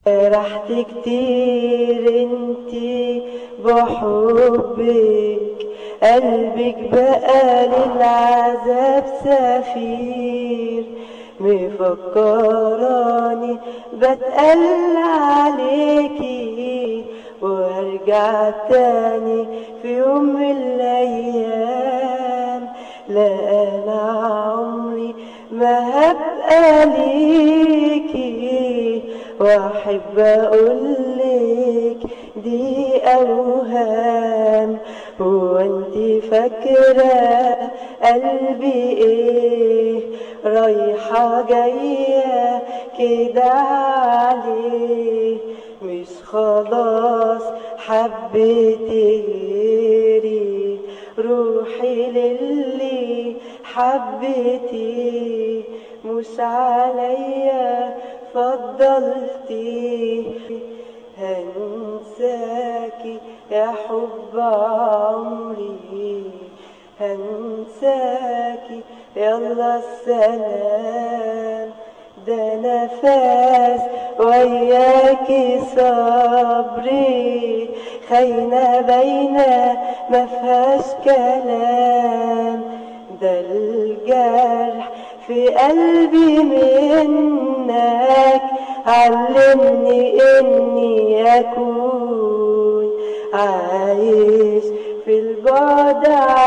فرحت كتير انتي بحبك قلبك بقى للعذاب سفير مفكراني بتقل عليكي وارجع تاني في يوم من الايام لا انا عمري ما هبقى ليكي واحب اقولك دي اوهام هو انت فاكرة قلبي ايه رايحة جاية كده عليه مش خلاص حبيت غيري روحي للي حبيتي مش عليا فضلتي هنساكي يا حب عمري هنساكي يلا السلام ده نفس وياكي صبري خاينة باينة مفيهاش كلام ده الجرح في قلبي منك علمني اني اكون عايش في البعد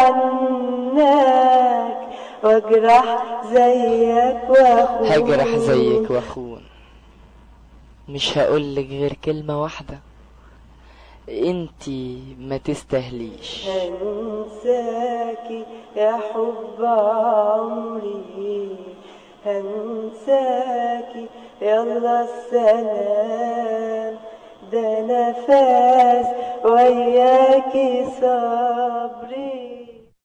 عنك واجرح زيك واخون هجرح زيك واخون مش هقولك غير كلمة واحدة انتي ما تستهليش هنساكي يا حب عمري هنساكي يلا السلام ده نفس وياكي صبري